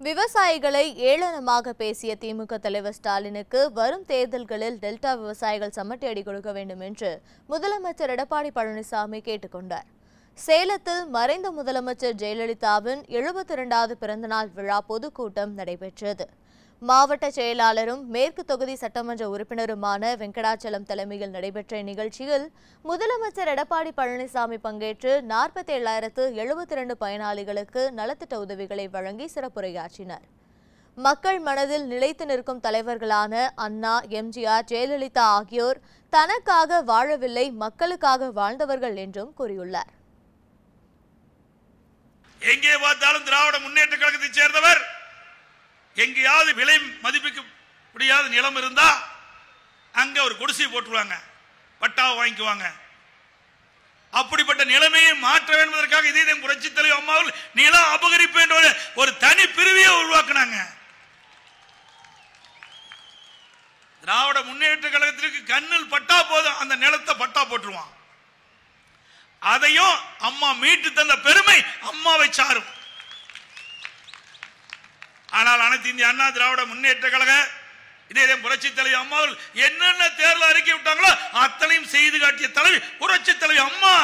விவசாயிகளை ஏளனமாக பேசிய திமுக தலைவர் ஸ்டாலினுக்கு வரும் தேர்தல்களில் டெல்டா விவசாயிகள் சமட்டி அடி கொடுக்க வேண்டும் என்று முதலமைச்சர் எடப்பாடி பழனிசாமி கேட்டுக்கொண்டார் சேலத்தில் மறைந்த முதலமைச்சர் ஜெயலலிதாவின் எழுபத்தி இரண்டாவது பிறந்தநாள் விழா பொதுக்கூட்டம் நடைபெற்றது மாவட்ட செயலாளரும் மேற்கு தொகுதி சட்டமன்ற உறுப்பினருமான வெங்கடாச்சலம் தலைமையில் நடைபெற்ற இந்நிகழ்ச்சியில் முதலமைச்சர் எடப்பாடி பழனிசாமி பங்கேற்று நாற்பத்தி ஏழாயிரத்து எழுபத்தி இரண்டு பயனாளிகளுக்கு நலத்திட்ட உதவிகளை வழங்கி சிறப்புரையாற்றினார் மக்கள் மனதில் நிலைத்து நிற்கும் தலைவர்களான அண்ணா எம்ஜிஆர் ஜெயலலிதா ஆகியோர் தனக்காக வாழவில்லை மக்களுக்காக வாழ்ந்தவர்கள் என்றும் கூறியுள்ளார் எங்கே பார்த்தாலும் திராவிட முன்னேற்ற கழகத்தை சேர்ந்தவர் எங்கேயாவது விலை மதிப்பிக்க முடியாத நிலம் இருந்தா அங்க ஒரு குடிசை போட்டுருவாங்க பட்டாவை வாங்கிக்குவாங்க அப்படிப்பட்ட நிலைமையை மாற்ற என்பதற்காக இதே தான் புரட்சி தலைவர் அம்மாவில் நிலம் அபகரிப்பு என்ற ஒரு- ஒரு தனி பிரிவையை உருவாக்குனாங்க திராவிட முன்னேற்ற கழகத்திற்கு கண்ணில் பட்டா போதும் அந்த நிலத்தை பட்டா போட்டுருவான் அதையும் அம்மா மீட்டு தந்த பெருமை அம்மாவை சாரும் ஆனால் அனைத்து இந்திய அண்ணா திராவிட முன்னேற்ற கழக இதே புரட்சி தலைவி அம்மா அவர்கள் என்னென்ன தேர்தல் அறிக்கை விட்டாங்களோ அத்தனையும் செய்து காட்டிய தலைவி புரட்சி தலைவி அம்மா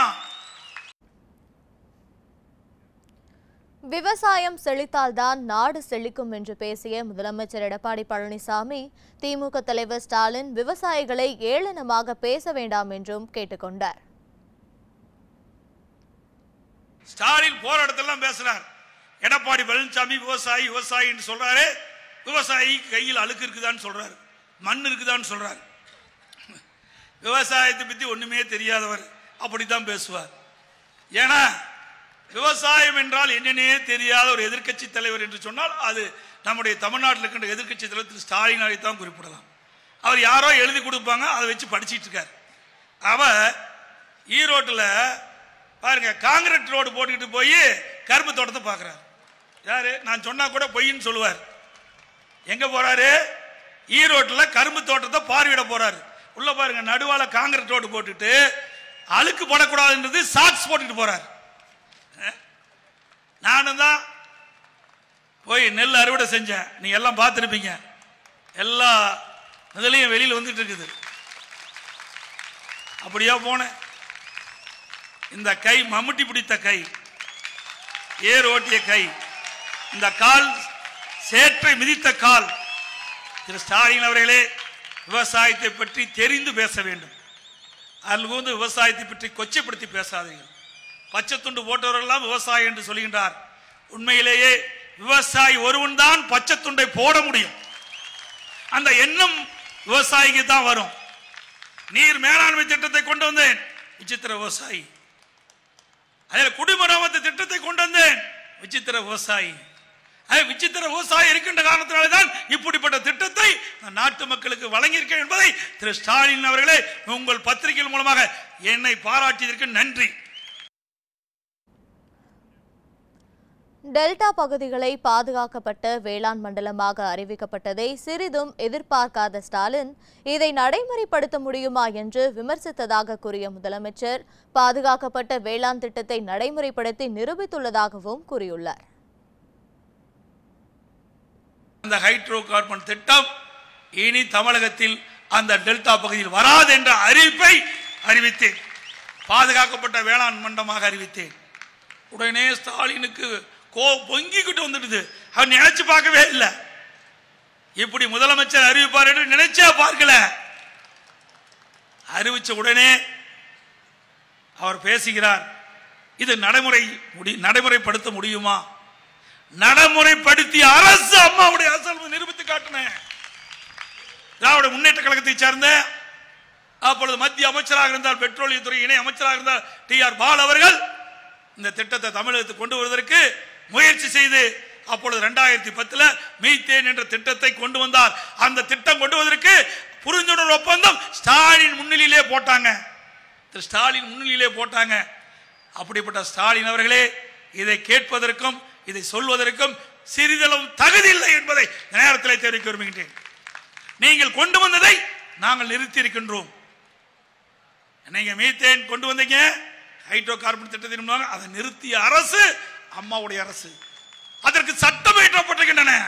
விவசாயம் செழித்தால்தான் நாடு செழிக்கும் என்று பேசிய முதலமைச்சர் எடப்பாடி பழனிசாமி திமுக தலைவர் ஸ்டாலின் விவசாயிகளை ஏளனமாக பேச வேண்டாம் என்றும் கேட்டுக்கொண்டார் ஸ்டாலின் போராட்டத்தெல்லாம் பேசுறார் எடப்பாடி பழனிசாமி விவசாயி விவசாயின்னு சொல்றாரு விவசாயி கையில் அழுக்கு இருக்குதான்னு சொல்றாரு மண் இருக்குதான்னு சொல்றாரு விவசாயத்தை பத்தி ஒண்ணுமே தெரியாதவர் அப்படித்தான் பேசுவார் ஏன்னா விவசாயம் என்றால் என்னன்னே தெரியாத ஒரு எதிர்க்கட்சி தலைவர் என்று சொன்னால் அது நம்முடைய தமிழ்நாட்டில் இருக்கின்ற எதிர்க்கட்சி தலைவர் திரு ஸ்டாலினாரை தான் குறிப்பிடலாம் அவர் யாரோ எழுதி கொடுப்பாங்க அதை வச்சு படிச்சிட்டு இருக்கார் அவர் ஈரோட்டில் பாருங்க காங்கிரட் ரோடு போட்டுக்கிட்டு போய் கரும்பு தோட்டத்தை பார்க்குறாரு யாரு நான் சொன்னா கூட பொய்ன்னு சொல்லுவார் எங்க போறாரு ஈரோட்டில் கரும்பு தோட்டத்தை பார்வையிட போறாரு உள்ள பாருங்க நடுவால காங்கிரட் ரோடு போட்டுட்டு அழுக்கு படக்கூடாதுன்றது சாக்ஸ் போட்டுட்டு போறாரு அஹ்? நானும் தான் போய் நெல் அறுவடை செஞ்சேன் நீங்க எல்லாம் பார்த்துருப்பீங்க எல்லா இதுலயும் வெளியில் வந்துட்டு இருக்குது அப்படியா போனேன் இந்த கை மம்முட்டி பிடித்த கை ஏர் ஓட்டிய கை இந்த கால் சேற்றை மிதித்த கால் திரு ஸ்டாலின் அவர்களே விவசாயத்தை பற்றி தெரிந்து பேச வேண்டும் அதில் வந்து விவசாயத்தை பற்றி கொச்சைப்படுத்தி பேசாதீர்கள் பச்சை துண்டு போட்டவரெல்லாம் விவசாயி என்று சொல்கின்றார் உண்மையிலேயே விவசாயி ஒருவன் தான் பச்சை துண்டை போட முடியும் அந்த எண்ணம் விவசாயிக்கு தான் வரும் நீர் மேலாண்மை திட்டத்தை கொண்டு வந்தேன் விசித்திர விவசாயி அதில் குடிமராமத்து திட்டத்தை கொண்டு வந்தேன் விசித்திர விவசாயி அது விசித்திர விவசாயி இருக்கின்ற காரணத்தினால தான் இப்படிப்பட்ட திட்டத்தை நான் நாட்டு மக்களுக்கு வழங்கியிருக்கேன் என்பதை திரு ஸ்டாலின் அவர்களே உங்கள் பத்திரிகைகள் மூலமாக என்னை பாராட்டியதற்கு நன்றி டெல்டா பகுதிகளை பாதுகாக்கப்பட்ட வேளாண் மண்டலமாக அறிவிக்கப்பட்டதை சிறிதும் எதிர்பார்க்காத ஸ்டாலின் இதை நடைமுறைப்படுத்த முடியுமா என்று விமர்சித்ததாக கூறிய முதலமைச்சர் பாதுகாக்கப்பட்ட வேளாண் திட்டத்தை நடைமுறைப்படுத்தி நிரூபித்துள்ளதாகவும் கூறியுள்ளார் அந்த ஹைட்ரோ கார்பன் திட்டம் இனி தமிழகத்தில் அந்த டெல்டா பகுதியில் வராது என்ற அறிவிப்பை அறிவித்தேன் பாதுகாக்கப்பட்ட வேளாண் மண்டலமாக அறிவித்தேன் உடனே ஸ்டாலினுக்கு கோ பொங்கிக்கிட்டு வந்துடுது அவர் நினைச்சு பார்க்கவே இல்லை இப்படி முதலமைச்சர் அறிவிப்பார் என்று நினைச்சே பார்க்கல அறிவிச்ச உடனே அவர் பேசுகிறார் இது நடைமுறை முடி நடைமுறைப்படுத்த முடியுமா நடைமுறைப்படுத்திய அரசு அம்மாவுடைய அரசு நிரூபித்து காட்டினேன் திராவிட முன்னேற்ற கழகத்தை சேர்ந்த அப்பொழுது மத்திய அமைச்சராக இருந்தால் பெட்ரோலியத்துறை இணை அமைச்சராக இருந்தால் டி ஆர் பால் அவர்கள் இந்த திட்டத்தை தமிழகத்துக்கு கொண்டு வருவதற்கு முயற்சி செய்து அப்பொழுது ரெண்டாயிரத்தி பத்துல மீத்தேன் என்ற திட்டத்தை கொண்டு வந்தார் அந்த திட்டம் கொண்டு வருவதற்கு புரிந்துணர்வு ஒப்பந்தம் ஸ்டாலின் முன்னிலையிலே போட்டாங்க திரு ஸ்டாலின் முன்னிலையிலே போட்டாங்க அப்படிப்பட்ட ஸ்டாலின் அவர்களே இதை கேட்பதற்கும் இதை சொல்வதற்கும் சிறிதளவும் தகுதி இல்லை என்பதை இந்த நேரத்தில் தெரிவிக்க விரும்புகின்றேன் நீங்கள் கொண்டு வந்ததை நாங்கள் நிறுத்தி இருக்கின்றோம் நீங்க மீத்தேன் கொண்டு வந்தீங்க ஹைட்ரோ கார்பன் திட்டத்தின் மூலமாக அதை நிறுத்திய அரசு அம்மாவுடைய அரசு அதற்கு சட்டம் இயற்றப்பட்டிருக்கின்றன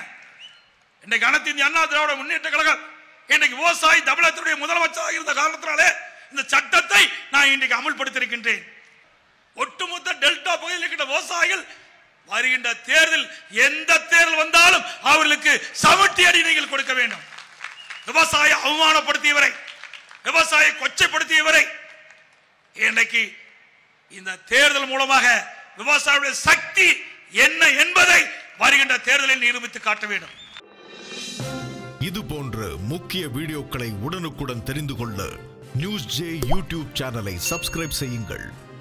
இன்றைக்கு அனைத்து இந்திய அண்ணா திராவிட முன்னேற்ற கழகம் இன்றைக்கு விவசாயி தமிழகத்துடைய முதலமைச்சராக இருந்த காரணத்தினாலே இந்த சட்டத்தை நான் இன்றைக்கு அமுல்படுத்தியிருக்கின்றேன் ஒட்டுமொத்த டெல்டா பகுதியில் இருக்கின்ற விவசாயிகள் வருகின்ற தேர்தல் எந்த தேர்தல் வந்தாலும் அவர்களுக்கு சமட்டி அடி நீங்கள் கொடுக்க வேண்டும் விவசாய அவமானப்படுத்தியவரை விவசாய கொச்சைப்படுத்தியவரை இன்றைக்கு இந்த தேர்தல் மூலமாக விவசாயிகளுடைய சக்தி என்ன என்பதை வருகின்ற தேர்தலில் நிரூபித்து காட்ட வேண்டும் இது போன்ற முக்கிய வீடியோக்களை உடனுக்குடன் தெரிந்து கொள்ள நியூஸ் ஜே யூடியூப் சேனலை சப்ஸ்கிரைப் செய்யுங்கள்